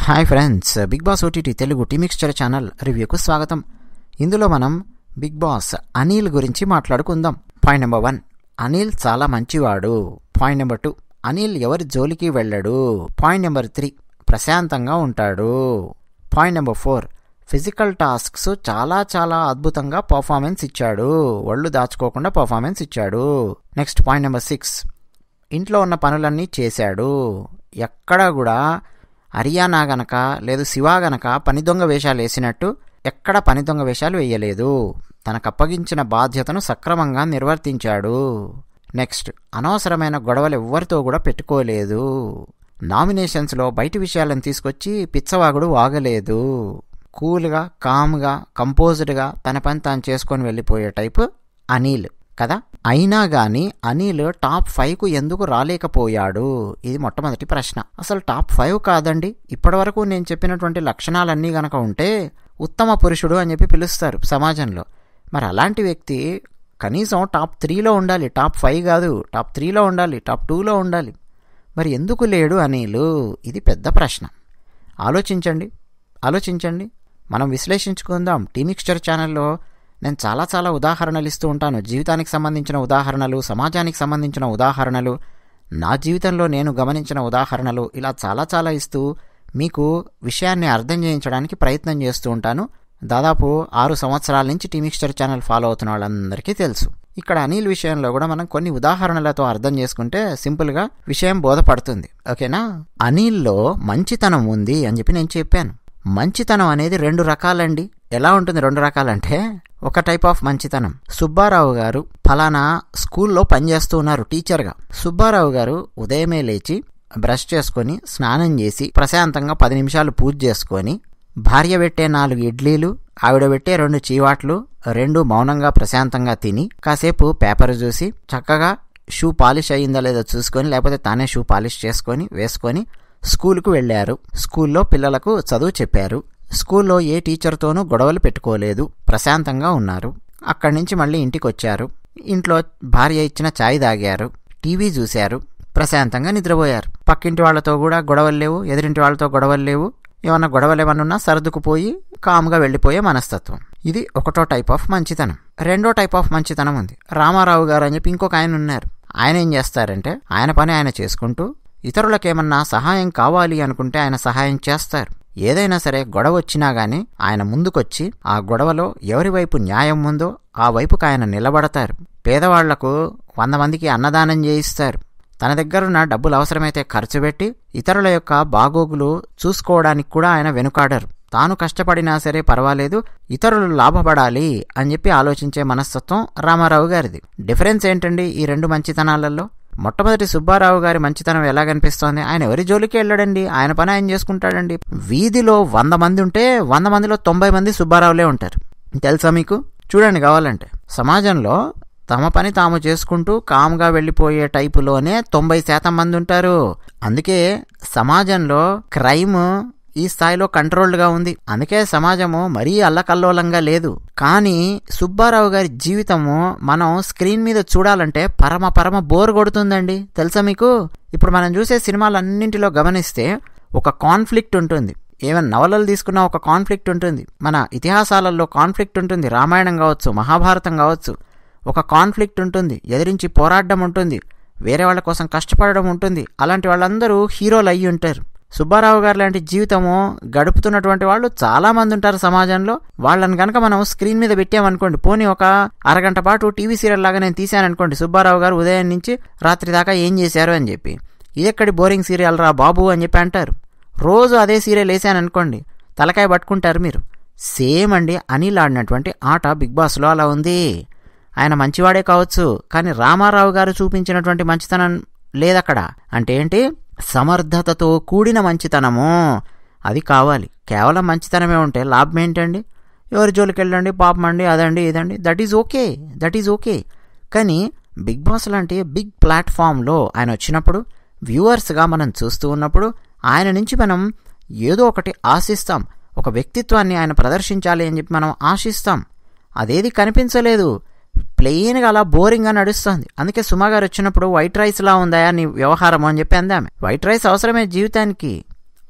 hi friends Bigg Boss OTT Telugu tea mixture channel రివ్యూకు స్వాగతం ఇందులో మనం బిగ్ బాస్ అనిల్ గురించి మాట్లాడుకుందాం పాయింట్ నెంబర్ వన్ అనిల్ చాలా మంచివాడు పాయింట్ నెంబర్ టూ అనిల్ ఎవరి జోలికి వెళ్ళడు పాయింట్ నెంబర్ త్రీ ప్రశాంతంగా ఉంటాడు point number four physical tasks చాలా చాలా అద్భుతంగా పర్ఫార్మెన్స్ ఇచ్చాడు ఒళ్ళు దాచుకోకుండా పర్ఫార్మెన్స్ ఇచ్చాడు నెక్స్ట్ పాయింట్ నెంబర్ సిక్స్ ఇంట్లో ఉన్న పనులన్నీ చేశాడు ఎక్కడా కూడా హరియానా గనక లేదు శివ గనక పని దొంగ వేషాలు వేసినట్టు ఎక్కడ పని దొంగ వేషాలు వేయలేదు తనకు అప్పగించిన బాధ్యతను సక్రమంగా నిర్వర్తించాడు నెక్స్ట్ అనవసరమైన గొడవలు ఎవ్వరితో కూడా పెట్టుకోలేదు నామినేషన్స్లో బయటి విషయాలను తీసుకొచ్చి పిచ్చవాగుడు వాగలేదు కూల్గా కామ్గా కంపోజ్డ్గా తన పని తాను చేసుకొని వెళ్ళిపోయే టైపు అనిల్ కదా అయినా గాని అనిల్ టాప్ ఫైవ్కు ఎందుకు రాలేకపోయాడు ఇది మొట్టమొదటి ప్రశ్న అసలు టాప్ ఫైవ్ కాదండి ఇప్పటివరకు నేను చెప్పినటువంటి లక్షణాలన్నీ గనక ఉంటే ఉత్తమ పురుషుడు అని చెప్పి పిలుస్తారు సమాజంలో మరి అలాంటి వ్యక్తి కనీసం టాప్ త్రీలో ఉండాలి టాప్ ఫైవ్ కాదు టాప్ త్రీలో ఉండాలి టాప్ టూలో ఉండాలి మరి ఎందుకు లేడు అనిలు ఇది పెద్ద ప్రశ్న ఆలోచించండి ఆలోచించండి మనం విశ్లేషించుకుందాం టీమిక్స్చర్ ఛానల్లో నేను చాలా చాలా ఉదాహరణలు ఇస్తూ ఉంటాను జీవితానికి సంబంధించిన ఉదాహరణలు సమాజానికి సంబంధించిన ఉదాహరణలు నా జీవితంలో నేను గమనించిన ఉదాహరణలు ఇలా చాలా చాలా ఇస్తూ మీకు విషయాన్ని అర్థం చేయించడానికి ప్రయత్నం చేస్తూ ఉంటాను దాదాపు ఆరు సంవత్సరాల నుంచి టీమిక్స్చర్ ఛానల్ ఫాలో అవుతున్న వాళ్ళందరికీ తెలుసు ఇక్కడ అనిల్ విషయంలో కూడా మనం కొన్ని ఉదాహరణలతో అర్థం చేసుకుంటే సింపుల్గా విషయం బోధపడుతుంది ఓకేనా అనిల్లో మంచితనం ఉంది అని చెప్పి నేను చెప్పాను మంచితనం అనేది రెండు రకాలండి ఎలా ఉంటుంది రెండు రకాలంటే ఒక టైప్ ఆఫ్ మంచితనం సుబ్బారావు గారు ఫలానా స్కూల్లో పనిచేస్తూ ఉన్నారు టీచర్గా సుబ్బారావు గారు ఉదయమే లేచి బ్రష్ చేసుకొని స్నానం చేసి ప్రశాంతంగా పది నిమిషాలు పూజ చేసుకొని భార్య పెట్టే నాలుగు ఇడ్లీలు ఆవిడ పెట్టే రెండు చీవాట్లు రెండు మౌనంగా ప్రశాంతంగా తిని కాసేపు పేపర్ చూసి చక్కగా షూ పాలిష్ అయ్యిందా లేదో చూసుకొని లేకపోతే తానే షూ పాలిష్ చేసుకొని వేసుకొని స్కూల్కు వెళ్ళారు స్కూల్లో పిల్లలకు చదువు చెప్పారు స్కూల్లో ఏ టీచర్తోనూ గొడవలు పెట్టుకోలేదు ప్రశాంతంగా ఉన్నారు అక్కడి నుంచి మళ్ళీ ఇంటికి వచ్చారు ఇంట్లో భార్య ఇచ్చిన ఛాయ్ తాగారు టీవీ చూశారు ప్రశాంతంగా నిద్రపోయారు పక్కింటి వాళ్ళతో కూడా గొడవలు లేవు ఎదురింటి వాళ్ళతో గొడవలు లేవు ఏమన్నా గొడవలు ఏమన్నా సర్దుకుపోయి కామ్గా వెళ్ళిపోయే మనస్తత్వం ఇది ఒకటో టైప్ ఆఫ్ మంచితనం రెండో టైప్ ఆఫ్ మంచితనం ఉంది రామారావు గారు అని చెప్పి ఇంకొక ఆయన ఉన్నారు ఆయన ఏం చేస్తారంటే ఆయన పని ఆయన చేసుకుంటూ ఇతరులకేమన్నా సహాయం కావాలి అనుకుంటే ఆయన సహాయం చేస్తారు ఏదైనా సరే గొడవ వచ్చినా గాని ఆయన ముందుకొచ్చి ఆ గొడవలో ఎవరి వైపు న్యాయం ఉందో ఆ వైపుకు ఆయన నిలబడతారు పేదవాళ్లకు వంద మందికి అన్నదానం చేయిస్తారు తన దగ్గరున్న డబ్బులు అవసరమైతే ఖర్చు పెట్టి ఇతరుల యొక్క బాగోగులు చూసుకోవడానికి కూడా ఆయన వెనుకాడరు తాను కష్టపడినా సరే పర్వాలేదు ఇతరులు లాభపడాలి అని చెప్పి ఆలోచించే మనస్తత్వం రామారావు గారిది డిఫరెన్స్ ఏంటండి ఈ రెండు మంచితనాలలో మొట్టమొదటి సుబ్బారావు గారి మంచితనం ఎలా కనిపిస్తోంది ఆయన ఎవరి జోలికి వెళ్ళడండి ఆయన పని ఆయన చేసుకుంటాడండి వీధిలో వంద మంది ఉంటే వంద మందిలో తొంభై మంది సుబ్బారావులే ఉంటారు తెలుసా మీకు చూడండి కావాలంటే సమాజంలో తమ పని తాము చేసుకుంటూ కామ్గా వెళ్ళిపోయే టైపులోనే తొంభై శాతం మంది ఉంటారు అందుకే సమాజంలో క్రైమ్ ఈ స్థాయిలో కంట్రోల్డ్గా ఉంది అందుకే సమాజము మరీ అల్లకల్లోలంగా లేదు కానీ సుబ్బారావు గారి జీవితము మనం స్క్రీన్ మీద చూడాలంటే పరమ పరమ బోర్ కొడుతుందండి తెలుసా మీకు ఇప్పుడు మనం చూసే సినిమాలన్నింటిలో గమనిస్తే ఒక కాన్ఫ్లిక్ట్ ఉంటుంది ఏమైనా నవలలు తీసుకున్న ఒక కాన్ఫ్లిక్ట్ ఉంటుంది మన ఇతిహాసాలలో కాన్ఫ్లిక్ట్ ఉంటుంది రామాయణం కావచ్చు మహాభారతం కావచ్చు ఒక కాన్ఫ్లిక్ట్ ఉంటుంది ఎదిరించి పోరాడడం ఉంటుంది వేరే వాళ్ళ కోసం కష్టపడడం ఉంటుంది అలాంటి వాళ్ళందరూ హీరోలు అయ్యి ఉంటారు సుబ్బారావు గారు లాంటి జీవితము గడుపుతున్నటువంటి వాళ్ళు చాలా మంది ఉంటారు సమాజంలో వాళ్ళని కనుక మనం స్క్రీన్ మీద పెట్టామనుకోండి పోనీ ఒక అరగంట పాటు టీవీ సీరియల్ లాగా నేను తీశాననుకోండి సుబ్బారావు గారు ఉదయం నుంచి రాత్రి దాకా ఏం చేశారు అని చెప్పి ఇదెక్కడి బోరింగ్ సీరియల్ రా బాబు అని చెప్పి అంటారు రోజు అదే సీరియల్ వేసాననుకోండి తలకాయ పట్టుకుంటారు మీరు సేమ్ అండి అనిల్ ఆడినటువంటి ఆట బిగ్ బాస్లో అలా ఉంది ఆయన మంచివాడే కావచ్చు కానీ రామారావు గారు చూపించినటువంటి మంచితనం లేదక్కడ అంటే ఏంటి సమర్థతతో కూడిన మంచితనము అది కావాలి కేవలం మంచితనమే ఉంటే లాభం ఏంటండి ఎవరి జోలికి వెళ్ళండి పాపం అండి అదండి ఇదండి that is okay that is okay కానీ బిగ్ బాస్ లాంటి బిగ్ ప్లాట్ఫామ్లో ఆయన వచ్చినప్పుడు వ్యూవర్స్గా మనం చూస్తూ ఉన్నప్పుడు ఆయన నుంచి మనం ఏదో ఒకటి ఆశిస్తాం ఒక వ్యక్తిత్వాన్ని ఆయన ప్రదర్శించాలి అని చెప్పి మనం ఆశిస్తాం అదేది కనిపించలేదు ప్లెయిన్గా అలా బోరింగ్గా నడుస్తుంది అందుకే సుమా గారు వచ్చినప్పుడు వైట్ రైస్లా ఉందా నీ వ్యవహారం అని చెప్పి అందామె వైట్ రైస్ అవసరమే జీవితానికి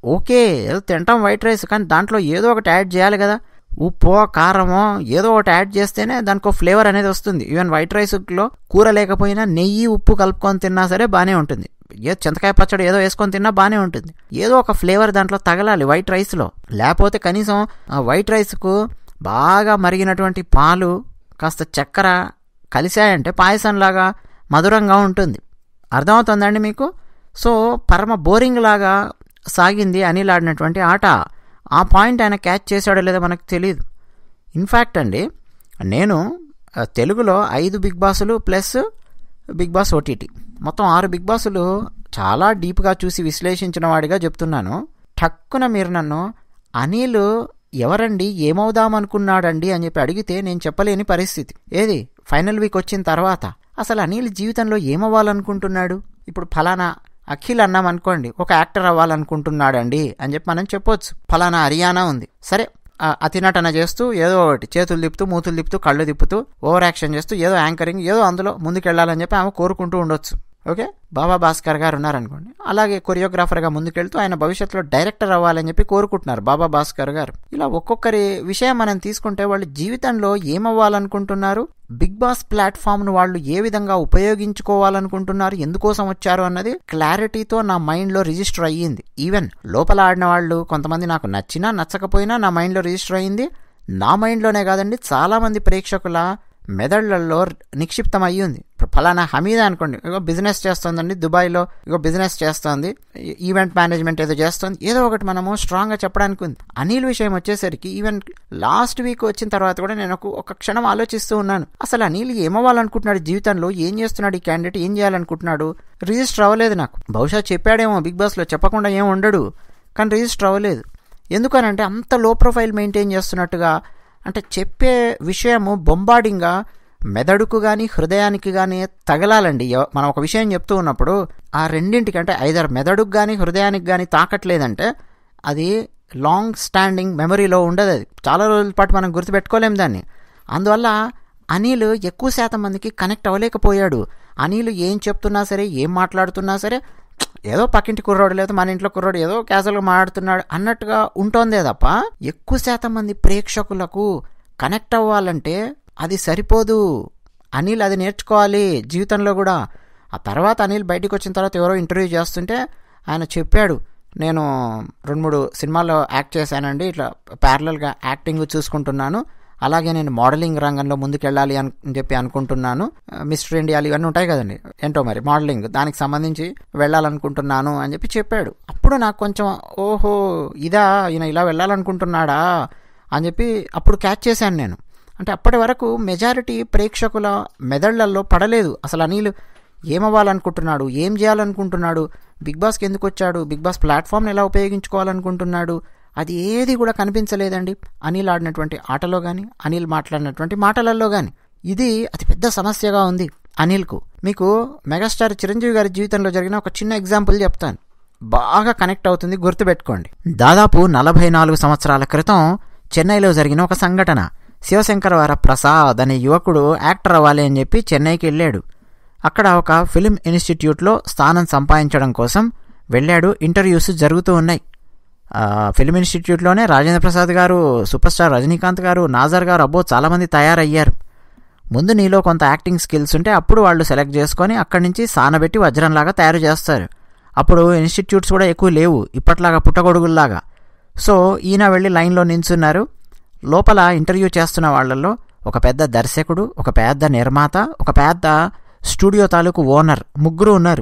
ఓకే ఏదో తింటాం వైట్ రైస్ కానీ దాంట్లో ఏదో ఒకటి యాడ్ చేయాలి కదా ఉప్పో కారమో ఏదో ఒకటి యాడ్ చేస్తేనే దానికి ఒక ఫ్లేవర్ అనేది వస్తుంది ఈవెన్ వైట్ రైస్లో కూర లేకపోయినా నెయ్యి ఉప్పు కలుపుకొని తిన్నా సరే బాగానే ఉంటుంది ఏదో చింతకాయ పచ్చడి ఏదో వేసుకొని తిన్నా బాగానే ఉంటుంది ఏదో ఒక ఫ్లేవర్ దాంట్లో తగలాలి వైట్ రైస్లో లేకపోతే కనీసం ఆ వైట్ రైస్కు బాగా మరిగినటువంటి పాలు కాస్త చక్కెర కలిశాయంటే పాయసంలాగా మధురంగా ఉంటుంది అర్థమవుతుందండి మీకు సో పరమ బోరింగ్ లాగా సాగింది అనిల్ ఆడినటువంటి ఆట ఆ పాయింట్ ఆయన క్యాచ్ చేశాడో లేదో మనకు తెలియదు ఇన్ఫ్యాక్ట్ అండి నేను తెలుగులో ఐదు బిగ్ బాసులు ప్లస్ బిగ్ బాస్ ఓటీటీ మొత్తం ఆరు బిగ్ బాసులు చాలా డీప్గా చూసి విశ్లేషించిన వాడిగా చెప్తున్నాను ఠక్కున మీరు నన్ను అనిల్ ఎవరండి ఏమవుదాం అనుకున్నాడండి అని చెప్పి అడిగితే నేను చెప్పలేని పరిస్థితి ఏది ఫైనల్ వీక్ వచ్చిన తర్వాత అసలు అనిల్ జీవితంలో ఏమవ్వాలనుకుంటున్నాడు ఇప్పుడు ఫలానా అఖిల్ అన్నాం అనుకోండి ఒక యాక్టర్ అవ్వాలనుకుంటున్నాడండి అని చెప్పి మనం చెప్పొచ్చు ఫలానా హర్యానా ఉంది సరే అతినటన చేస్తూ ఏదో ఒకటి చేతులు తిప్పుతూ మూతులు తిప్పుతూ కళ్ళు తిప్పుతూ ఓవర్ యాక్షన్ చేస్తూ ఏదో యాంకరింగ్ ఏదో అందులో ముందుకెళ్ళాలని చెప్పి ఆమె కోరుకుంటూ ఉండొచ్చు ఓకే బాబా భాస్కర్ గారు ఉన్నారనుకోండి అలాగే కొరియోగ్రాఫర్గా ముందుకెళ్తూ ఆయన భవిష్యత్తులో డైరెక్టర్ అవ్వాలని చెప్పి కోరుకుంటున్నారు బాబా భాస్కర్ గారు ఇలా ఒక్కొక్కరి విషయం మనం తీసుకుంటే వాళ్ళు జీవితంలో ఏమవ్వాలనుకుంటున్నారు బిగ్ బాస్ ప్లాట్ఫామ్ను వాళ్ళు ఏ విధంగా ఉపయోగించుకోవాలనుకుంటున్నారు ఎందుకోసం వచ్చారు అన్నది క్లారిటీతో నా మైండ్లో రిజిస్టర్ అయ్యింది ఈవెన్ లోపల ఆడిన వాళ్ళు కొంతమంది నాకు నచ్చినా నచ్చకపోయినా నా మైండ్లో రిజిస్టర్ అయ్యింది నా మైండ్లోనే కాదండి చాలామంది ప్రేక్షకుల మెదళ్లలో నిక్షిప్తం అయ్యింది ఇప్పుడు ఫలానా హమీద అనుకోండి ఇగో బిజినెస్ చేస్తుందండి దుబాయ్లో ఇగో బిజినెస్ చేస్తుంది ఈవెంట్ మేనేజ్మెంట్ ఏదో చేస్తుంది ఏదో ఒకటి మనము స్ట్రాంగ్గా చెప్పడానికి ఉంది అనిల్ విషయం వచ్చేసరికి ఈవెన్ లాస్ట్ వీక్ వచ్చిన తర్వాత కూడా నేను ఒక క్షణం ఆలోచిస్తూ ఉన్నాను అసలు అనిల్ ఏమవ్వాలనుకుంటున్నాడు జీవితంలో ఏం చేస్తున్నాడు ఈ క్యాండిడేట్ ఏం చేయాలనుకుంటున్నాడు రిజిస్టర్ అవ్వలేదు నాకు బహుశా చెప్పాడేమో బిగ్ బాస్లో చెప్పకుండా ఏం ఉండడు కానీ రిజిస్టర్ అవ్వలేదు ఎందుకనంటే అంత లో ప్రొఫైల్ మెయింటైన్ చేస్తున్నట్టుగా అంటే చెప్పే విషయము బొంబాడింగ్గా మెదడుకు కానీ హృదయానికి కానీ తగలాలండి మనం ఒక విషయం చెప్తూ ఉన్నప్పుడు ఆ రెండింటికి అంటే ఐదర్ మెదడుకు కానీ హృదయానికి కానీ తాకట్లేదంటే అది లాంగ్ స్టాండింగ్ మెమరీలో ఉండదు అది చాలా రోజుల పాటు మనం గుర్తుపెట్టుకోలేం దాన్ని అందువల్ల అనిల్ ఎక్కువ శాతం మందికి కనెక్ట్ అవ్వలేకపోయాడు అనిల్ ఏం చెప్తున్నా సరే ఏం మాట్లాడుతున్నా సరే ఏదో పక్కింటి కుర్రోడు లేదా మన ఇంట్లో కుర్రోడు ఏదో క్యాజువల్గా మాట్లాడుతున్నాడు అన్నట్టుగా ఉంటోందే తప్ప ఎక్కువ శాతం మంది ప్రేక్షకులకు కనెక్ట్ అవ్వాలంటే అది సరిపోదు అనిల్ అది నేర్చుకోవాలి జీవితంలో కూడా ఆ తర్వాత అనిల్ బయటికి వచ్చిన తర్వాత ఎవరో ఇంటర్వ్యూ చేస్తుంటే ఆయన చెప్పాడు నేను రెండు మూడు సినిమాల్లో యాక్ట్ చేశానండి ఇట్లా ప్యారలల్గా యాక్టింగ్ చూసుకుంటున్నాను అలాగే నేను మోడలింగ్ రంగంలో ముందుకెళ్ళాలి అని చెప్పి అనుకుంటున్నాను మిస్టర్ ఇండియాలు ఇవన్నీ ఉంటాయి కదండి ఏంటో మరి మోడలింగ్ దానికి సంబంధించి వెళ్ళాలనుకుంటున్నాను అని చెప్పి చెప్పాడు అప్పుడు నాకు కొంచెం ఓహో ఇదా ఈయన ఇలా వెళ్ళాలనుకుంటున్నాడా అని చెప్పి అప్పుడు క్యాచ్ చేశాను నేను అంటే అప్పటి వరకు మెజారిటీ ప్రేక్షకుల మెదళ్లలో పడలేదు అసలు అనిల్ ఏమవ్వాలనుకుంటున్నాడు ఏం చేయాలనుకుంటున్నాడు బిగ్ బాస్కి ఎందుకు వచ్చాడు బిగ్ బాస్ ప్లాట్ఫామ్ని ఎలా ఉపయోగించుకోవాలనుకుంటున్నాడు అది ఏది కూడా కనిపించలేదండి అనిల్ ఆడినటువంటి ఆటలో కానీ అనిల్ మాట్లాడినటువంటి మాటలలో కానీ ఇది అతిపెద్ద సమస్యగా ఉంది అనిల్కు మీకు మెగాస్టార్ చిరంజీవి గారి జీవితంలో జరిగిన ఒక చిన్న ఎగ్జాంపుల్ చెప్తాను బాగా కనెక్ట్ అవుతుంది గుర్తుపెట్టుకోండి దాదాపు నలభై నాలుగు సంవత్సరాల క్రితం చెన్నైలో జరిగిన ఒక సంఘటన శివశంకర్ వర ప్రసాద్ అనే యువకుడు యాక్టర్ అవ్వాలి అని చెప్పి చెన్నైకి వెళ్ళాడు అక్కడ ఒక ఫిలిం ఇన్స్టిట్యూట్లో స్థానం సంపాదించడం కోసం వెళ్ళాడు ఇంటర్వ్యూస్ జరుగుతూ ఉన్నాయి ఫిలిం ఇన్స్టిట్యూట్లోనే రాజేంద్ర ప్రసాద్ గారు సూపర్ స్టార్ రజనీకాంత్ గారు నాజర్ గారు అబ్బో చాలామంది తయారయ్యారు ముందు నీలో కొంత యాక్టింగ్ స్కిల్స్ ఉంటే అప్పుడు వాళ్ళు సెలెక్ట్ చేసుకొని అక్కడి నుంచి సానబెట్టి వజ్రంలాగా తయారు చేస్తారు అప్పుడు ఇన్స్టిట్యూట్స్ కూడా ఎక్కువ లేవు ఇప్పట్లాగా పుట్టగొడుగుల్లాగా సో ఈయన వెళ్ళి లైన్లో నించున్నారు లోపల ఇంటర్వ్యూ చేస్తున్న వాళ్ళల్లో ఒక పెద్ద దర్శకుడు ఒక పెద్ద నిర్మాత ఒక పెద్ద స్టూడియో తాలూకు ఓనర్ ముగ్గురు ఉన్నారు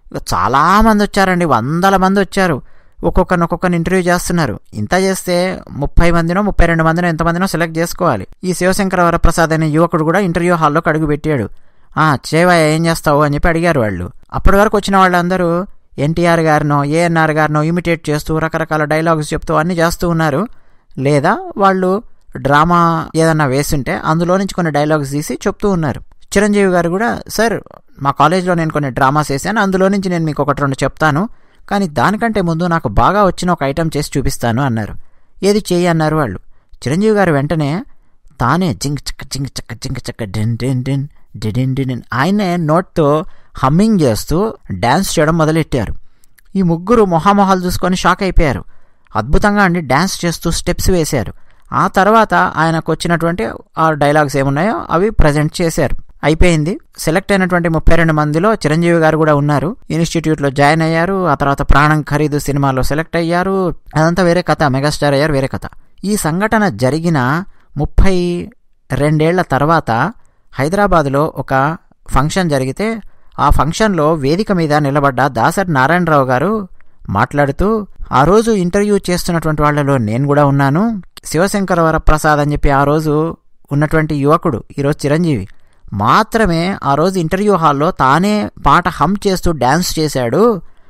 చాలామంది వచ్చారండి వందల మంది వచ్చారు ఒక్కొక్కరిని ఒక్కొక్కరిని ఇంటర్వ్యూ చేస్తున్నారు ఇంత చేస్తే ముప్పై మందినో ముప్పై రెండు మందినో ఎంతమందినో సెలెక్ట్ చేసుకోవాలి ఈ శివశంకర వరప్రసాద్ అనే యువకుడు కూడా ఇంటర్వ్యూ హాల్లోకి అడుగు పెట్టాడు ఆ చేవయ్య ఏం చేస్తావు అని చెప్పి అడిగారు వాళ్ళు అప్పటి వరకు వచ్చిన వాళ్ళందరూ ఎన్టీఆర్ గారినో ఏఎన్ఆర్ గారినో ఇమిటేట్ చేస్తూ రకరకాల డైలాగ్స్ చెప్తూ అన్నీ చేస్తూ ఉన్నారు లేదా వాళ్ళు డ్రామా ఏదన్నా వేస్తుంటే అందులో నుంచి కొన్ని డైలాగ్స్ తీసి చెప్తూ ఉన్నారు చిరంజీవి గారు కూడా సార్ మా కాలేజ్లో నేను కొన్ని డ్రామాస్ వేసాను అందులో నుంచి నేను మీకు ఒకటి రెండు చెప్తాను కానీ దానికంటే ముందు నాకు బాగా వచ్చిన ఒక ఐటెం చేసి చూపిస్తాను అన్నారు ఏది చేయి అన్నారు వాళ్ళు చిరంజీవి గారు వెంటనే తానే జింక్ చక్క జింక్ చక్క జింక్ చక్క డెన్ డెన్ డెన్ డెడెన్ డెన్ ఆయనే నోట్తో హమ్మింగ్ చేస్తూ డ్యాన్స్ చేయడం మొదలెట్టారు ఈ ముగ్గురు మొహామొహాలు చూసుకొని షాక్ అయిపోయారు అద్భుతంగా అండి డ్యాన్స్ చేస్తూ స్టెప్స్ వేశారు ఆ తర్వాత ఆయనకు వచ్చినటువంటి ఆ డైలాగ్స్ ఏమున్నాయో అవి ప్రజెంట్ చేశారు అయిపోయింది సెలెక్ట్ అయినటువంటి ముప్పై రెండు మందిలో చిరంజీవి గారు కూడా ఉన్నారు ఇన్స్టిట్యూట్లో జాయిన్ అయ్యారు ఆ తర్వాత ప్రాణం ఖరీదు సినిమాలో సెలెక్ట్ అయ్యారు అదంతా వేరే కథ మెగాస్టార్ అయ్యారు వేరే కథ ఈ సంఘటన జరిగిన ముప్పై రెండేళ్ల తర్వాత హైదరాబాదులో ఒక ఫంక్షన్ జరిగితే ఆ ఫంక్షన్లో వేదిక మీద నిలబడ్డ దాసరి నారాయణరావు గారు మాట్లాడుతూ ఆ రోజు ఇంటర్వ్యూ చేస్తున్నటువంటి వాళ్ళలో నేను కూడా ఉన్నాను శివశంకర వరప్రసాద్ అని చెప్పి ఆ రోజు ఉన్నటువంటి యువకుడు ఈరోజు చిరంజీవి మాత్రమే ఆ రోజు ఇంటర్వ్యూ హాల్లో తానే పాట హమ్ చేస్తూ డ్యాన్స్ చేశాడు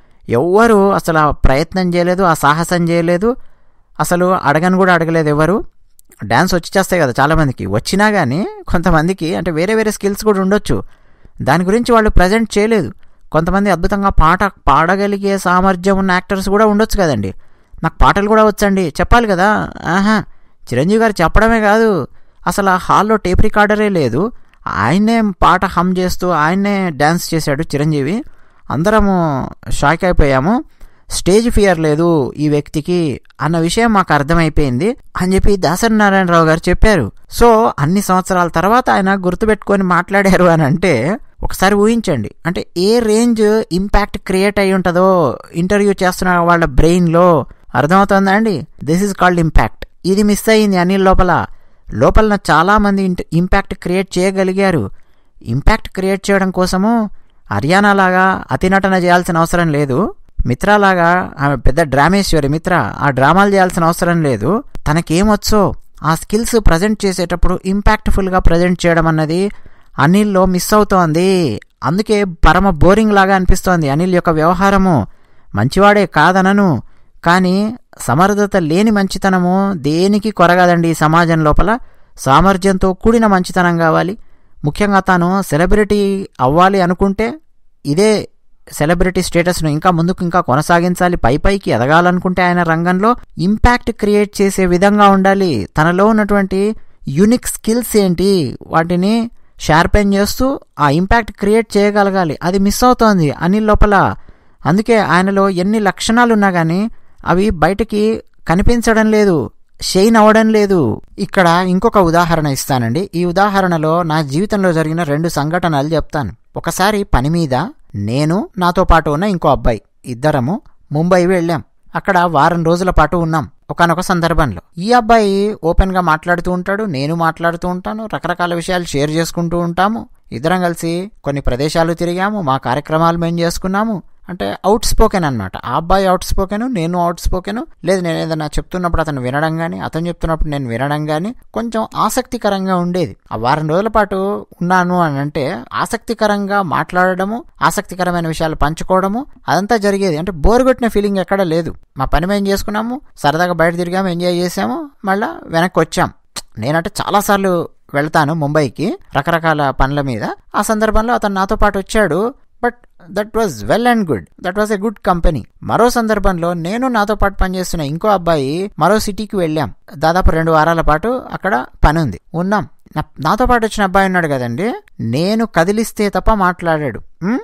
ఎవ్వరూ అసలు ఆ ప్రయత్నం చేయలేదు ఆ సాహసం చేయలేదు అసలు అడగను కూడా అడగలేదు ఎవరు డ్యాన్స్ వచ్చి చేస్తాయి కదా చాలామందికి వచ్చినా కానీ కొంతమందికి అంటే వేరే వేరే స్కిల్స్ కూడా ఉండొచ్చు దాని గురించి వాళ్ళు ప్రజెంట్ చేయలేదు కొంతమంది అద్భుతంగా పాట పాడగలిగే సామర్థ్యం ఉన్న యాక్టర్స్ కూడా ఉండొచ్చు కదండి నాకు పాటలు కూడా వచ్చండి చెప్పాలి కదా ఆహా చిరంజీవి గారు చెప్పడమే కాదు అసలు ఆ హాల్లో టేప్ రికార్డరే లేదు ఆయన్నే పాట హమ్ చేస్తూ ఆయన్నే డ్యాన్స్ చేశాడు చిరంజీవి అందరము షాక్ అయిపోయాము స్టేజ్ ఫియర్ లేదు ఈ వ్యక్తికి అన్న విషయం మాకు అర్థమైపోయింది అని చెప్పి దాసరి నారాయణరావు గారు చెప్పారు సో అన్ని సంవత్సరాల తర్వాత ఆయన గుర్తుపెట్టుకొని మాట్లాడారు అని అంటే ఒకసారి ఊహించండి అంటే ఏ రేంజ్ ఇంపాక్ట్ క్రియేట్ అయి ఉంటుందో ఇంటర్వ్యూ చేస్తున్న వాళ్ళ బ్రెయిన్లో అర్థమవుతుందా అండి దిస్ ఇస్ కాల్డ్ ఇంపాక్ట్ ఇది మిస్ అయ్యింది అనిల్ లోపల లోపల చాలా మంది ఇంపాక్ట్ క్రియేట్ చేయగలిగారు ఇంపాక్ట్ క్రియేట్ చేయడం కోసము హర్యానా లాగా అతినటన చేయాల్సిన అవసరం లేదు మిత్రలాగా ఆమె పెద్ద డ్రామేశ్వరి మిత్ర ఆ డ్రామాలు చేయాల్సిన అవసరం లేదు తనకేమొచ్చో ఆ స్కిల్స్ ప్రజెంట్ చేసేటప్పుడు ఇంపాక్ట్ఫుల్గా ప్రజెంట్ చేయడం అన్నది అనిల్లో మిస్ అవుతోంది అందుకే పరమ బోరింగ్ లాగా అనిపిస్తోంది అనిల్ యొక్క వ్యవహారము మంచివాడే కాదనను కానీ సమర్థత లేని మంచితనము దేనికి కొరగదండి ఈ సమాజం లోపల సామర్థ్యంతో కూడిన మంచితనం కావాలి ముఖ్యంగా తాను సెలబ్రిటీ అవ్వాలి అనుకుంటే ఇదే సెలబ్రిటీ స్టేటస్ను ఇంకా ముందుకు ఇంకా కొనసాగించాలి పై పైకి ఎదగాలనుకుంటే ఆయన రంగంలో ఇంపాక్ట్ క్రియేట్ చేసే విధంగా ఉండాలి తనలో ఉన్నటువంటి యూనిక్ స్కిల్స్ ఏంటి వాటిని షార్పెన్ చేస్తూ ఆ ఇంపాక్ట్ క్రియేట్ చేయగలగాలి అది మిస్ అవుతోంది అనిల్ లోపల అందుకే ఆయనలో ఎన్ని లక్షణాలు ఉన్నా కానీ అవి బయటికి కనిపించడం లేదు షైన్ అవ్వడం లేదు ఇక్కడ ఇంకొక ఉదాహరణ ఇస్తానండి ఈ ఉదాహరణలో నా జీవితంలో జరిగిన రెండు సంఘటనలు చెప్తాను ఒకసారి పని మీద నేను నాతో పాటు ఉన్న ఇంకో అబ్బాయి ఇద్దరము ముంబై వెళ్ళాం అక్కడ వారం రోజుల పాటు ఉన్నాం ఒకనొక సందర్భంలో ఈ అబ్బాయి ఓపెన్గా మాట్లాడుతూ ఉంటాడు నేను మాట్లాడుతూ ఉంటాను రకరకాల విషయాలు షేర్ చేసుకుంటూ ఉంటాము ఇద్దరం కలిసి కొన్ని ప్రదేశాలు తిరిగాము మా కార్యక్రమాలు మేము చేసుకున్నాము అంటే అవుట్ స్పోకెన్ అనమాట ఆ అబ్బాయి అవుట్ స్పోకెన్ నేను అవుట్ స్పోకెన్ లేదు నేను ఏదైనా చెప్తున్నప్పుడు అతను వినడం కానీ అతను చెప్తున్నప్పుడు నేను వినడం కానీ కొంచెం ఆసక్తికరంగా ఉండేది ఆ వారం రోజుల పాటు ఉన్నాను అని అంటే ఆసక్తికరంగా మాట్లాడడము ఆసక్తికరమైన విషయాలు పంచుకోవడము అదంతా జరిగేది అంటే బోర్ కొట్టిన ఫీలింగ్ ఎక్కడ లేదు మా పని మేము చేసుకున్నాము సరదాగా బయట తిరిగాము ఎంజాయ్ చేసాము మళ్ళీ వెనక్కి వచ్చాం నేనంటే చాలాసార్లు వెళ్తాను ముంబైకి రకరకాల పనుల మీద ఆ సందర్భంలో అతను నాతో పాటు వచ్చాడు but that was well and good that was a good company మరో సందర్భంలో నేను నాతో పాటు పనిచేస్తున్న ఇంకో అబ్బాయి మరో సిటీకి వెళ్ళాం దాదాపు రెండు వారాల పాటు అక్కడ పని ఉంది ఉన్నాం నాతో పాటు వచ్చిన అబ్బాయి ఉన్నాడు కదండి నేను కదిలిస్తే తప్ప మాట్లాడాడు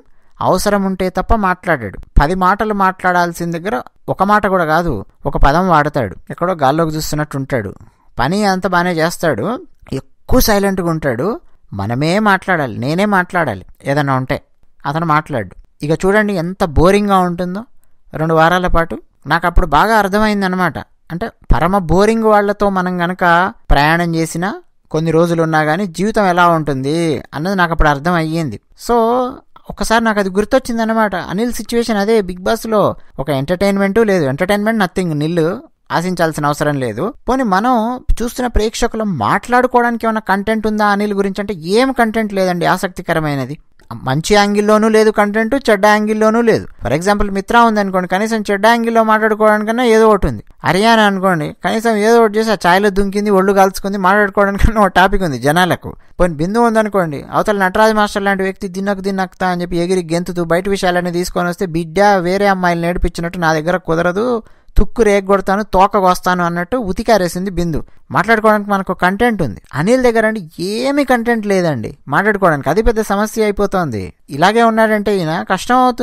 అవసరం ఉంటే తప్ప మాట్లాడాడు పది మాటలు మాట్లాడాల్సిన దగ్గర ఒక మాట కూడా కాదు ఒక పదం వాడతాడు ఎక్కడో గాల్లోకి చూస్తున్నట్టు ఉంటాడు పని అంత బాగానే చేస్తాడు ఎక్కువ సైలెంట్గా ఉంటాడు మనమే మాట్లాడాలి నేనే మాట్లాడాలి ఏదైనా ఉంటే అతను మాట్లాడు ఇక చూడండి ఎంత బోరింగ్గా ఉంటుందో రెండు వారాల పాటు నాకు అప్పుడు బాగా అర్థమైందనమాట అంటే పరమ బోరింగ్ వాళ్లతో మనం గనక ప్రయాణం చేసినా కొన్ని రోజులు ఉన్నా కానీ జీవితం ఎలా ఉంటుంది అన్నది నాకు అప్పుడు అర్థం అయ్యింది సో ఒకసారి నాకు అది గుర్తొచ్చింది అనమాట అనిల్ సిచ్యువేషన్ అదే బిగ్ బాస్లో ఒక ఎంటర్టైన్మెంట్ లేదు ఎంటర్టైన్మెంట్ నథింగ్ నిల్లు ఆశించాల్సిన అవసరం లేదు పోనీ మనం చూస్తున్న ప్రేక్షకులు మాట్లాడుకోవడానికి ఏమైనా కంటెంట్ ఉందా అనిల్ గురించి అంటే ఏం కంటెంట్ లేదండి ఆసక్తికరమైనది మంచి యాంగిల్లోనూ లేదు కంటెంట్ చెడ్డ యాంగిల్లోనూ లేదు ఫర్ ఎగ్జాంపుల్ మిత్ర ఉంది అనుకోండి కనీసం చెడ్డ యాంగిల్లో మాట్లాడుకోవడానికన్నా ఏదో ఒకటి ఉంది హర్యానా అనుకోండి కనీసం ఏదో ఒకటి చేసి ఆ ఛాయ్లో దుంకింది ఒళ్ళు కాల్చుకుంది మాట్లాడుకోవడానికన్నా ఒక టాపిక్ ఉంది జనాలకు పోనీ బిందు ఉందనుకోండి అవతల నటరాజ్ మాస్టర్ లాంటి వ్యక్తి దిన్నకు దిన్నక్తా అని చెప్పి ఎగిరి గెంతుతూ బయట విషయాలన్నీ తీసుకొని వస్తే బిడ్డ వేరే అమ్మాయిలు నేర్పించినట్టు నా దగ్గర కుదరదు తుక్కు రేగొడతాను తోకకు వస్తాను అన్నట్టు ఉతికారేసింది బిందు మాట్లాడుకోవడానికి మనకు కంటెంట్ ఉంది అనిల్ దగ్గర అండి ఏమి కంటెంట్ లేదండి మాట్లాడుకోవడానికి అది పెద్ద సమస్య అయిపోతుంది ఇలాగే ఉన్నాడంటే ఈయన కష్టం అవుతుంది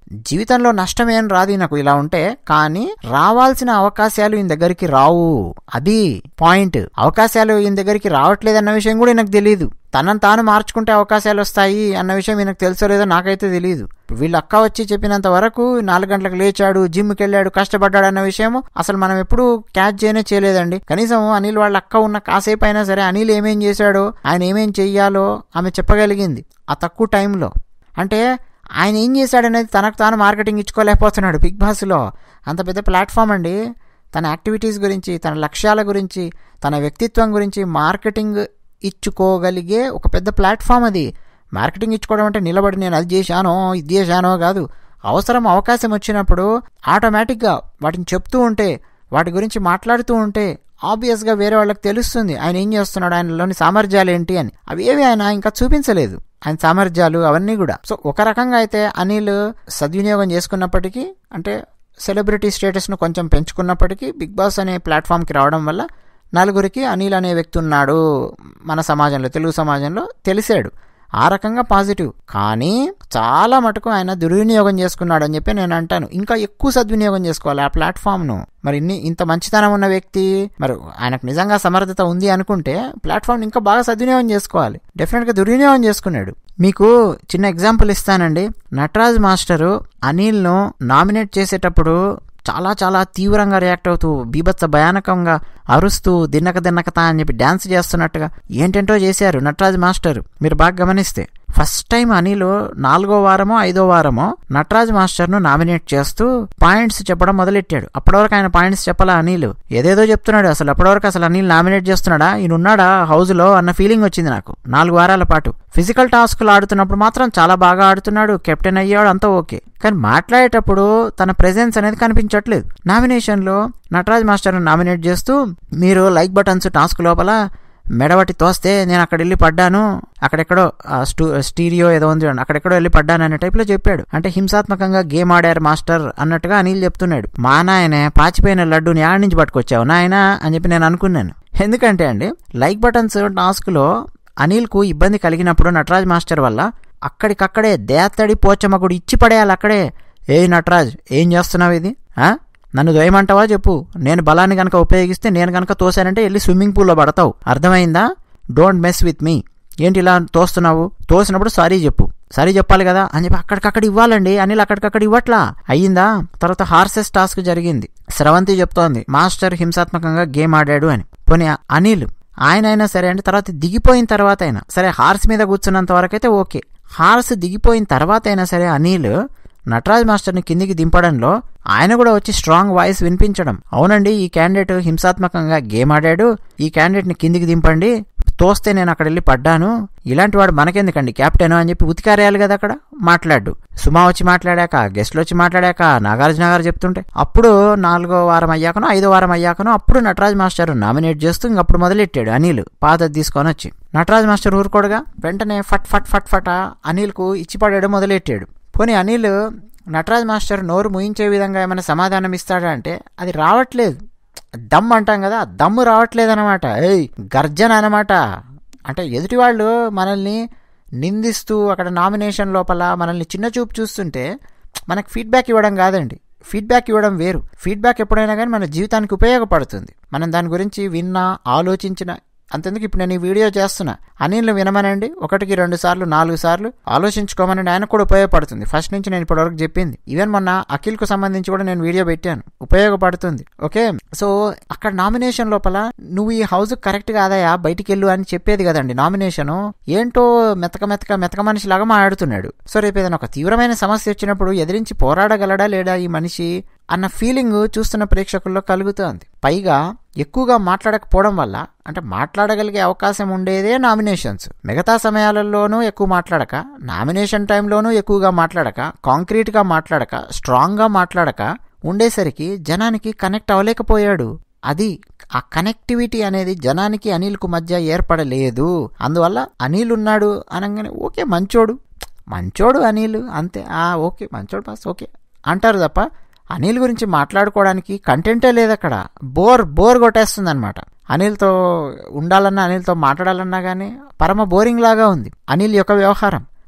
జీవితంలో నష్టమేం రాదు నాకు ఇలా ఉంటే కానీ రావాల్సిన అవకాశాలు ఈయన దగ్గరికి రావు అది పాయింట్ అవకాశాలు ఈయన దగ్గరికి రావట్లేదన్న విషయం కూడా నాకు తెలియదు తనను తాను మార్చుకుంటే అవకాశాలు వస్తాయి అన్న విషయం ఈయనకు తెలుసో లేదో నాకైతే తెలియదు వీళ్ళ అక్క వచ్చి చెప్పినంత వరకు నాలుగు గంటలకు లేచాడు జిమ్కి వెళ్ళాడు కష్టపడ్డాడు అన్న విషయం అసలు మనం ఎప్పుడు క్యాచ్ చేయనే చేయలేదండి కనీసం అనిల్ వాళ్ళ అక్క ఉన్న కాసేపు అయినా సరే అనిల్ ఏమేం చేశాడో ఆయన ఏమేం చెయ్యాలో ఆమె చెప్పగలిగింది ఆ తక్కువ టైంలో అంటే ఆయన ఏం చేశాడనేది తనకు తాను మార్కెటింగ్ ఇచ్చుకోలేకపోతున్నాడు బిగ్ బాస్లో అంత పెద్ద ప్లాట్ఫామ్ అండి తన యాక్టివిటీస్ గురించి తన లక్ష్యాల గురించి తన వ్యక్తిత్వం గురించి మార్కెటింగ్ ఇచ్చుకోగలిగే ఒక పెద్ద ప్లాట్ఫామ్ అది మార్కెటింగ్ ఇచ్చుకోవడం అంటే నిలబడి నేను అది చేశానో ఇది చేశానో కాదు అవసరం అవకాశం వచ్చినప్పుడు ఆటోమేటిక్గా వాటిని చెప్తూ ఉంటే వాటి గురించి మాట్లాడుతూ ఉంటే ఆబ్వియస్గా వేరే వాళ్ళకి తెలుస్తుంది ఆయన ఏం చేస్తున్నాడు ఆయనలోని సామర్థ్యాలు ఏంటి అని అవి ఏవి ఆయన ఇంకా చూపించలేదు ఆయన సామర్థ్యాలు అవన్నీ కూడా సో ఒక రకంగా అయితే అనిల్ సద్వినియోగం చేసుకున్నప్పటికీ అంటే సెలబ్రిటీ స్టేటస్ను కొంచెం పెంచుకున్నప్పటికీ బిగ్ బాస్ అనే ప్లాట్ఫామ్కి రావడం వల్ల నలుగురికి అనిల్ అనే వ్యక్తి ఉన్నాడు మన సమాజంలో తెలుగు సమాజంలో తెలిసాడు ఆ రకంగా పాజిటివ్ కానీ చాలా మటుకు ఆయన దుర్వినియోగం చేసుకున్నాడు అని చెప్పి నేను అంటాను ఇంకా ఎక్కువ సద్వినియోగం చేసుకోవాలి ఆ ప్లాట్ఫామ్ను మరి ఇన్ని ఇంత మంచితనం ఉన్న వ్యక్తి మరి ఆయనకు నిజంగా సమర్థత ఉంది అనుకుంటే ప్లాట్ఫామ్ ఇంకా బాగా సద్వినియోగం చేసుకోవాలి డెఫినెట్గా దుర్వినియోగం చేసుకున్నాడు మీకు చిన్న ఎగ్జాంపుల్ ఇస్తానండి నటరాజ్ మాస్టరు అనిల్ను నామినేట్ చేసేటప్పుడు చాలా చాలా తీవ్రంగా రియాక్ట్ అవుతూ బీభత్స భయానకంగా అరుస్తూ దిన్నక దిన్నకత అని చెప్పి డ్యాన్స్ చేస్తున్నట్టుగా ఏంటంటో చేశారు నటరాజ్ మాస్టర్ మీరు బాగా గమనిస్తే ఫస్ట్ టైం అనిల్ నాలుగో వారమో ఐదో వారమో నటరాజ్ మాస్టర్ను నామినేట్ చేస్తూ పాయింట్స్ చెప్పడం మొదలెట్టాడు అప్పటివరకు ఆయన పాయింట్స్ చెప్పాలా అనిల్ ఏదేదో చెప్తున్నాడు అసలు అప్పటివరకు అసలు అనిల్ నామినేట్ చేస్తున్నాడా ఈయన ఉన్నాడా హౌస్లో అన్న ఫీలింగ్ వచ్చింది నాకు నాలుగు వారాల పాటు ఫిజికల్ టాస్క్లు ఆడుతున్నప్పుడు మాత్రం చాలా బాగా ఆడుతున్నాడు కెప్టెన్ అయ్యాడు అంతా ఓకే కానీ మాట్లాడేటప్పుడు తన ప్రెజెన్స్ అనేది కనిపించట్లేదు నామినేషన్లో నటరాజ్ మాస్టర్ను నామినేట్ చేస్తూ మీరు లైక్ బటన్స్ టాస్క్ లోపల మెడబట్టి తోస్తే నేను అక్కడ వెళ్ళి పడ్డాను అక్కడెక్కడో స్టూ స్టీరియో ఏదో ఉంది చూడండి అక్కడెక్కడో వెళ్ళి పడ్డాను అనే టైప్లో చెప్పాడు అంటే హింసాత్మకంగా గేమ్ ఆడారు మాస్టర్ అన్నట్టుగా అనిల్ చెప్తున్నాడు మా నాయనే పాచిపోయిన లడ్డూని ఆడి నుంచి పట్టుకొచ్చావు నాయన అని చెప్పి నేను అనుకున్నాను ఎందుకంటే అండి లైక్ బటన్స్ టాస్క్లో అనిల్కు ఇబ్బంది కలిగినప్పుడు నటరాజ్ మాస్టర్ వల్ల అక్కడికక్కడే దేత్తడి పోచమ్మగుడు ఇచ్చి పడేయాలి అక్కడే ఏ నటరాజ్ ఏం చేస్తున్నావు ఇది నన్ను దోయమంటావా చెప్పు నేను బలాన్ని కనుక ఉపయోగిస్తే నేను కనుక తోసానంటే వెళ్ళి స్విమ్మింగ్ పూల్లో పడతావు అర్థమైందా డోంట్ మెస్ విత్ మీ ఏంటి ఇలా తోస్తున్నావు తోసినప్పుడు సారీ చెప్పు సారీ చెప్పాలి కదా అని చెప్పి అక్కడికక్కడ ఇవ్వాలండి అనిల్ అక్కడికక్కడ ఇవ్వట్లా అయ్యిందా తర్వాత హార్సెస్ టాస్క్ జరిగింది స్రవంతి చెప్తోంది మాస్టర్ హింసాత్మకంగా గేమ్ ఆడాడు అని పోనీ అనిల్ ఆయన అయినా సరే అంటే తర్వాత దిగిపోయిన తర్వాత అయినా సరే హార్స్ మీద కూర్చున్నంత వరకు అయితే ఓకే హార్స్ దిగిపోయిన తర్వాత అయినా సరే అనిల్ నటరాజ్ మాస్టర్ని కిందికి దింపడంలో ఆయన కూడా వచ్చి స్ట్రాంగ్ వాయిస్ వినిపించడం అవునండి ఈ క్యాండిడేట్ హింసాత్మకంగా గేమ్ ఆడాడు ఈ క్యాండిడేట్ని కిందికి దింపండి తోస్తే నేను అక్కడ వెళ్ళి పడ్డాను ఇలాంటి వాడు మనకెందుకండి కెప్టెన్ అని చెప్పి ఉతికారేయాలి కదా అక్కడ మాట్లాడు సుమా వచ్చి మాట్లాడాక గెస్ట్లు వచ్చి మాట్లాడాక నాగార్జున గారు చెప్తుంటే అప్పుడు నాలుగో వారం అయ్యాకనో ఐదో వారం అయ్యాకనో అప్పుడు నటరాజ్ మాస్టర్ నామినేట్ చేస్తూ ఇంకప్పుడు మొదలెట్టాడు అనిల్ పాత తీసుకొని వచ్చి నటరాజ్ మాస్టర్ ఊరుకోడుగా వెంటనే ఫట్ ఫట్ ఫట్ ఫట అనిల్కు ఇచ్చి పడేయడం మొదలెట్టాడు పోనీ అనిల్ నటరాజ్ మాస్టర్ నోరు ముయించే విధంగా ఏమైనా సమాధానం ఇస్తాడా అంటే అది రావట్లేదు దమ్ అంటాం కదా దమ్ము రావట్లేదు అనమాట ఏయ్ గర్జన అనమాట అంటే ఎదుటి వాళ్ళు మనల్ని నిందిస్తూ అక్కడ నామినేషన్ లోపల మనల్ని చిన్న చూపు చూస్తుంటే మనకు ఫీడ్బ్యాక్ ఇవ్వడం కాదండి ఫీడ్బ్యాక్ ఇవ్వడం వేరు ఫీడ్బ్యాక్ ఎప్పుడైనా కానీ మన జీవితానికి ఉపయోగపడుతుంది మనం దాని గురించి విన్నా ఆలోచించిన అంతెందుకు ఇప్పుడు నేను ఈ వీడియో చేస్తున్నా అనిల్ని వినమనండి ఒకటికి రెండు సార్లు నాలుగు సార్లు ఆలోచించుకోమనండి ఆయన కూడా ఉపయోగపడుతుంది ఫస్ట్ నుంచి నేను ఇప్పటివరకు చెప్పింది ఈవెన్ మొన్న అఖిల్కు సంబంధించి కూడా నేను వీడియో పెట్టాను ఉపయోగపడుతుంది ఓకే సో అక్కడ నామినేషన్ లోపల నువ్వు ఈ హౌస్ కరెక్ట్ కాదయా బయటికి వెళ్ళు అని చెప్పేది కదండి నామినేషన్ ఏంటో మెతక మెతక మెతక మనిషిలాగా మాట్లాడుతున్నాడు సో రేపు ఏదైనా ఒక తీవ్రమైన సమస్య వచ్చినప్పుడు ఎదిరించి పోరాడగలడా లేడా ఈ మనిషి అన్న ఫీలింగ్ చూస్తున్న ప్రేక్షకుల్లో కలుగుతోంది పైగా ఎక్కువగా మాట్లాడకపోవడం వల్ల అంటే మాట్లాడగలిగే అవకాశం ఉండేదే నామినేషన్స్ మిగతా సమయాలలోనూ ఎక్కువ మాట్లాడక నామినేషన్ టైంలోనూ ఎక్కువగా మాట్లాడక కాంక్రీట్గా మాట్లాడక స్ట్రాంగ్గా మాట్లాడక ఉండేసరికి జనానికి కనెక్ట్ అవ్వలేకపోయాడు అది ఆ కనెక్టివిటీ అనేది జనానికి అనిల్కు మధ్య ఏర్పడలేదు అందువల్ల అనిల్ ఉన్నాడు అనగానే ఓకే మంచోడు మంచోడు అనిల్ అంతే ఆ ఓకే మంచోడు పాస్ ఓకే అంటారు తప్ప అనిల్ గురించి మాట్లాడుకోవడానికి కంటెంటే లేదు అక్కడ బోర్ బోర్ కొట్టేస్తుంది అనమాట అనిల్తో ఉండాలన్నా అనిల్తో మాట్లాడాలన్నా కానీ పరమ బోరింగ్ లాగా ఉంది అనిల్ యొక్క వ్యవహారం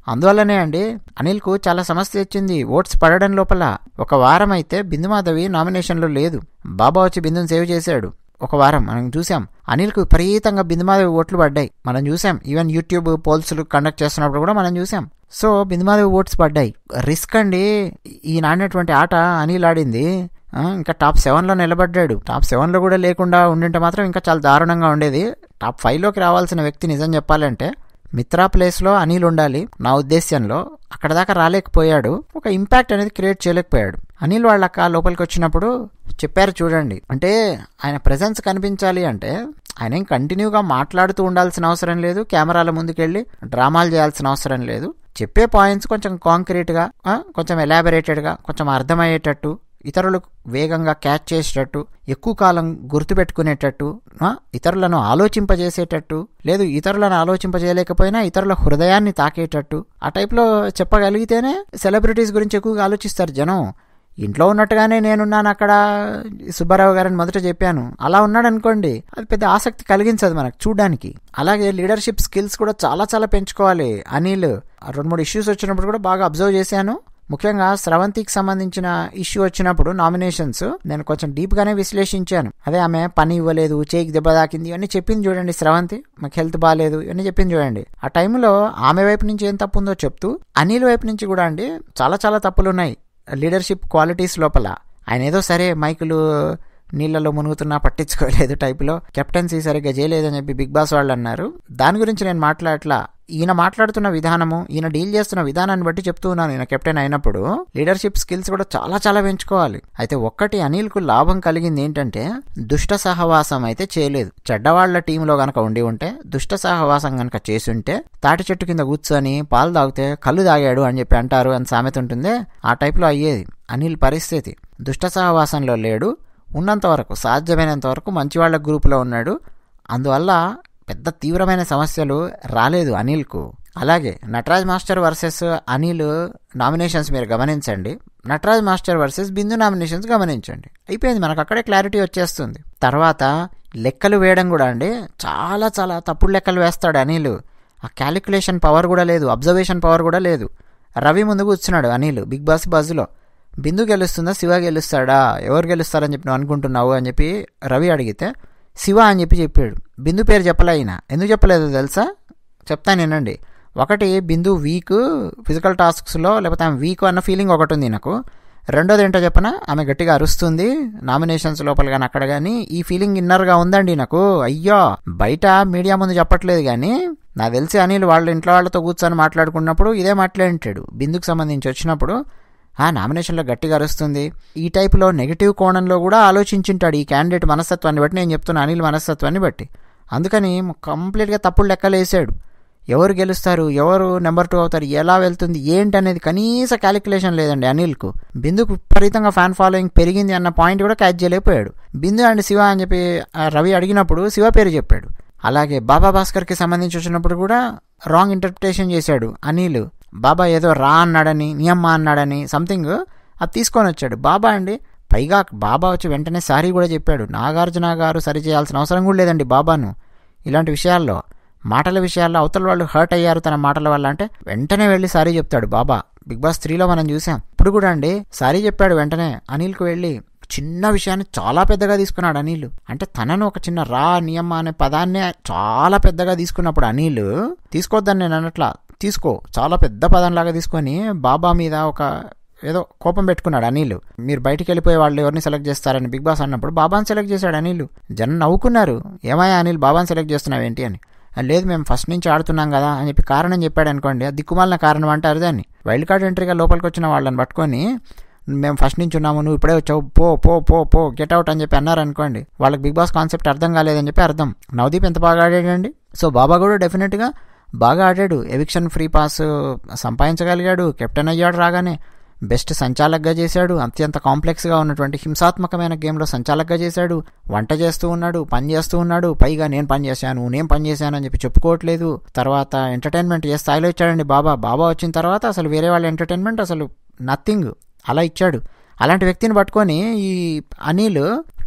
అందువల్లనే అండి అనిల్కు చాలా సమస్య వచ్చింది ఓట్స్ పడడం లోపల ఒక వారం అయితే బిందుమాధవి నామినేషన్లో లేదు బాబా వచ్చి బిందుని సేవ్ చేశాడు ఒక వారం మనం చూసాం అనిల్కు విపరీతంగా బిందుమాధవి ఓట్లు పడ్డాయి మనం చూసాం ఈవెన్ యూట్యూబ్ పోల్స్లు కండక్ట్ చేస్తున్నప్పుడు కూడా మనం చూసాం సో బిందుమాధవి ఓట్స్ పడ్డాయి రిస్క్ అండి ఈ నాడినటువంటి ఆట అనిల్ ఆడింది ఆ, ఇంకా టాప్ సెవెన్లో నిలబడ్డాడు టాప్ సెవెన్లో కూడా లేకుండా ఉండింటే మాత్రం ఇంకా చాలా దారుణంగా ఉండేది టాప్ ఫైవ్లోకి రావాల్సిన వ్యక్తి నిజం చెప్పాలంటే మిత్రా ప్లేస్లో అనిల్ ఉండాలి నా ఉద్దేశ్యంలో అక్కడ దాకా రాలేకపోయాడు ఒక ఇంపాక్ట్ అనేది క్రియేట్ చేయలేకపోయాడు అనిల్ వాళ్ళ అక్క లోపలికి వచ్చినప్పుడు చెప్పారు చూడండి అంటే ఆయన ప్రెజెన్స్ కనిపించాలి అంటే ఆయన ఏం కంటిన్యూగా మాట్లాడుతూ ఉండాల్సిన అవసరం లేదు కెమెరాల ముందుకెళ్ళి డ్రామాలు చేయాల్సిన అవసరం లేదు చెప్పే పాయింట్స్ కొంచెం కాంక్రీట్గా ఆ, కొంచెం ఎలాబరేటెడ్గా కొంచెం అర్థమయ్యేటట్టు ఇతరులకు వేగంగా క్యాచ్ చేసేటట్టు ఎక్కువ కాలం గుర్తుపెట్టుకునేటట్టు ఆ, ఇతరులను ఆలోచింపజేసేటట్టు లేదు ఇతరులను ఆలోచింపజేయలేకపోయినా ఇతరుల హృదయాన్ని తాకేటట్టు ఆ టైప్లో చెప్పగలిగితేనే సెలబ్రిటీస్ గురించి ఎక్కువగా ఆలోచిస్తారు జనం ఇంట్లో ఉన్నట్టుగానే నేనున్నాను అక్కడ సుబ్బారావు గారని మొదట చెప్పాను అలా ఉన్నాడు అనుకోండి అది పెద్ద ఆసక్తి కలిగించదు మనకు చూడడానికి అలాగే లీడర్షిప్ స్కిల్స్ కూడా చాలా చాలా పెంచుకోవాలి అనిల్ ఆ రెండు మూడు ఇష్యూస్ వచ్చినప్పుడు కూడా బాగా అబ్జర్వ్ చేశాను ముఖ్యంగా స్రవంతికి సంబంధించిన ఇష్యూ వచ్చినప్పుడు నామినేషన్స్ నేను కొంచెం డీప్ గానే విశ్లేషించాను అదే ఆమె పని ఇవ్వలేదు చేయికి దెబ్బ తాకింది ఇవన్నీ చెప్పింది చూడండి స్రవంతి మాకు హెల్త్ బాగాలేదు ఇవన్నీ చెప్పింది చూడండి ఆ టైంలో ఆమె వైపు నుంచి ఏం తప్పు ఉందో చెప్తూ అనిల్ వైపు నుంచి కూడా అండి చాలా చాలా తప్పులు ఉన్నాయి లీడర్షిప్ క్వాలిటీస్ లోపల ఆయన ఏదో సరే మైకులు నీళ్ళలో మునుగుతున్నా పట్టించుకోలేదు టైపులో కెప్టెన్సీ సరిగ్గా చేయలేదని చెప్పి బిగ్ బాస్ వాళ్ళు అన్నారు దాని గురించి నేను మాట్లాడట్లా ఈయన మాట్లాడుతున్న విధానము ఈయన డీల్ చేస్తున్న విధానాన్ని బట్టి చెప్తూ ఉన్నాను ఈయన కెప్టెన్ అయినప్పుడు లీడర్షిప్ స్కిల్స్ కూడా చాలా చాలా పెంచుకోవాలి అయితే ఒక్కటి అనిల్కు లాభం కలిగింది ఏంటంటే దుష్ట సహవాసం అయితే చేయలేదు చెడ్డవాళ్ల టీంలో గనక ఉండి ఉంటే దుష్ట సహవాసం గనక చేసుంటే తాటి చెట్టు కింద కూర్చొని పాలు తాగితే కళ్ళు తాగాడు అని చెప్పి అంటారు అని సామెత ఉంటుందే ఆ టైప్లో అయ్యేది అనిల్ పరిస్థితి దుష్ట సహవాసంలో లేడు ఉన్నంత వరకు సాధ్యమైనంత వరకు మంచివాళ్ల గ్రూపులో ఉన్నాడు అందువల్ల పెద్ద తీవ్రమైన సమస్యలు రాలేదు అనిల్కు అలాగే Nataraj master versus Anil nominations మీరు గమనించండి Nataraj master versus Bindu nominations గమనించండి అయిపోయింది మనకు అక్కడే క్లారిటీ వచ్చేస్తుంది తర్వాత లెక్కలు వేయడం కూడా అండి చాలా చాలా తప్పుడు లెక్కలు వేస్తాడు అనిల్ ఆ క్యాలిక్యులేషన్ పవర్ కూడా లేదు అబ్జర్వేషన్ పవర్ కూడా లేదు రవి ముందు కూర్చున్నాడు అనిల్ బిగ్ బాస్ బజ్లో బిందు గెలుస్తుందా శివ గెలుస్తాడా ఎవరు గెలుస్తారని చెప్పి నువ్వు అనుకుంటున్నావు అని చెప్పి రవి అడిగితే శివ అని చెప్పి చెప్పాడు బిందు పేరు చెప్పలే ఆయన ఎందుకు చెప్పలేదో తెలుసా చెప్తాను వినండి ఒకటి బిందు వీక్ ఫిజికల్ టాస్క్స్లో లేకపోతే ఆమె వీక్ అన్న ఫీలింగ్ ఒకటి ఉంది నాకు రెండోది ఏంటో చెప్పనా ఆమె గట్టిగా అరుస్తుంది నామినేషన్స్ లోపల కానీ అక్కడ కానీ ఈ ఫీలింగ్ ఇన్నర్గా ఉందండి నాకు అయ్యో బయట మీడియా ముందు చెప్పట్లేదు కానీ నాకు తెలిసి అనిల్ వాళ్ళ ఇంట్లో వాళ్ళతో కూర్చొని మాట్లాడుకున్నప్పుడు ఇదే మాట్లాడింటాడు బిందుకు సంబంధించి వచ్చినప్పుడు ఆ నామినేషన్లో గట్టిగా అరుస్తుంది ఈ టైప్లో నెగిటివ్ కోణంలో కూడా ఆలోచించుంటాడు ఈ క్యాండిడేట్ మనస్తత్వాన్ని బట్టి నేను చెప్తున్నా అనిల్ మనస్తత్వాన్ని బట్టి అందుకని కంప్లీట్గా తప్పుడు లెక్కలేసాడు ఎవరు గెలుస్తారు ఎవరు నెంబర్ టూ అవుతారు ఎలా వెళ్తుంది ఏంటి అనేది కనీస క్యాలిక్యులేషన్ లేదండి అనిల్కు బిందుకు విపరీతంగా ఫ్యాన్ ఫాలోయింగ్ పెరిగింది అన్న పాయింట్ కూడా క్యాచ్ చేయలేకపోయాడు బిందు అండ్ శివ అని చెప్పి ఆ రవి అడిగినప్పుడు శివ పేరు చెప్పాడు అలాగే బాబా భాస్కర్కి సంబంధించి వచ్చినప్పుడు కూడా రాంగ్ ఇంటర్ప్రిటేషన్ చేశాడు అనిల్ బాబా ఏదో రా అన్నాడని నియమ్మ అన్నాడని సంథింగ్ అది తీసుకొని వచ్చాడు బాబా అండి పైగా బాబా వచ్చి వెంటనే సారీ కూడా చెప్పాడు నాగార్జున గారు సరి చేయాల్సిన అవసరం కూడా లేదండి బాబాను ఇలాంటి విషయాల్లో మాటల విషయాల్లో అవతల వాళ్ళు హర్ట్ అయ్యారు తన మాటల వల్ల అంటే వెంటనే వెళ్ళి సారీ చెప్తాడు బాబా బిగ్ బాస్ త్రీలో మనం చూసాం ఇప్పుడు కూడా అండి సారీ చెప్పాడు వెంటనే అనిల్కు వెళ్ళి చిన్న విషయాన్ని చాలా పెద్దగా తీసుకున్నాడు అనిల్ అంటే తనను ఒక చిన్న రా నియమ అనే పదాన్ని చాలా పెద్దగా తీసుకున్నప్పుడు అనిల్ తీసుకోవద్దని నేను అన్నట్లా తీసుకో చాలా పెద్ద పదంలాగా తీసుకొని బాబా మీద ఒక ఏదో కోపం పెట్టుకున్నాడు అనిల్ మీరు బయటికి వెళ్ళిపోయే వాళ్ళు ఎవరిని సెలెక్ట్ చేస్తారని బిగ్ బాస్ అన్నప్పుడు బాబాని సెలెక్ట్ చేశాడు అనిల్ జనం నవ్వుకున్నారు ఏమయ్యా అనిల్ బాబాని సెలెక్ట్ చేస్తున్నావు ఏంటి అని లేదు మేము ఫస్ట్ నుంచి ఆడుతున్నాం కదా అని చెప్పి కారణం చెప్పాడు అనుకోండి అది దిక్కుమాలిన కారణం అంటారు దాన్ని వైల్డ్ కార్డ్ ఎంట్రీగా లోపలికి వచ్చిన వాళ్ళని పట్టుకొని మేము ఫస్ట్ నుంచి ఉన్నాము నువ్వు ఇప్పుడే వచ్చావు పో పో పో పో గెట్ అవుట్ అని చెప్పి అన్నారు అనుకోండి వాళ్ళకి బిగ్ బాస్ కాన్సెప్ట్ అర్థం కాలేదని చెప్పి అర్థం నవదీప్ ఎంత బాగా ఆడాడండి సో బాబా కూడా డెఫినెట్గా బాగా ఆడాడు ఎవిక్షన్ ఫ్రీ పాస్ సంపాదించగలిగాడు కెప్టెన్ అయ్యాడు రాగానే బెస్ట్ సంచాలక్గా చేశాడు అత్యంత కాంప్లెక్స్గా ఉన్నటువంటి హింసాత్మకమైన గేమ్లో సంచాలక్గా చేశాడు వంట చేస్తూ ఉన్నాడు పని చేస్తూ ఉన్నాడు పైగా నేను పని చేశాను నేను పని చేశాను అని చెప్పి చెప్పుకోవట్లేదు తర్వాత ఎంటర్టైన్మెంట్ ఏ స్థాయిలో ఇచ్చాడండి బాబా బాబా వచ్చిన తర్వాత అసలు వేరే వాళ్ళ ఎంటర్టైన్మెంట్ అసలు నథింగ్ అలా ఇచ్చాడు అలాంటి వ్యక్తిని పట్టుకొని ఈ అనిల్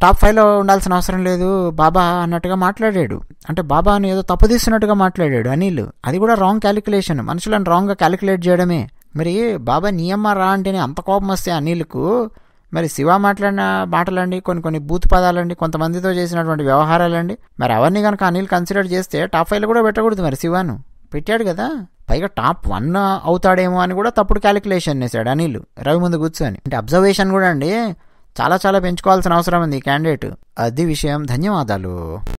టాప్ ఫైవ్లో ఉండాల్సిన అవసరం లేదు బాబా అన్నట్టుగా మాట్లాడాడు అంటే బాబాని ఏదో తప్పుదీస్తున్నట్టుగా మాట్లాడాడు అనిల్ అది కూడా రాంగ్ క్యాలిక్యులేషన్ మనుషులను రాంగ్గా క్యాలిక్యులేట్ చేయడమే మరి బాబా నియమ రా అంటేనే అంత కోపం వస్తే అనిల్కు మరి శివ మాట్లాడిన మాటలండి కొన్ని కొన్ని బూత్ పదాలండి కొంతమందితో చేసినటువంటి వ్యవహారాలండి మరి అవన్నీ కనుక అనిల్ కన్సిడర్ చేస్తే టాప్ ఫైవ్లో కూడా పెట్టకూడదు మరి శివాను పెట్టాడు కదా పైగా టాప్ వన్ అవుతాడేమో అని కూడా తప్పుడు క్యాలిక్యులేషన్ వేసాడు అనిల్ రవి ముందు కూర్చొని అంటే అబ్జర్వేషన్ కూడా అండి చాలా చాలా పెంచుకోవాల్సిన అవసరం ఉంది ఈ క్యాండిడేట్ అది విషయం ధన్యవాదాలు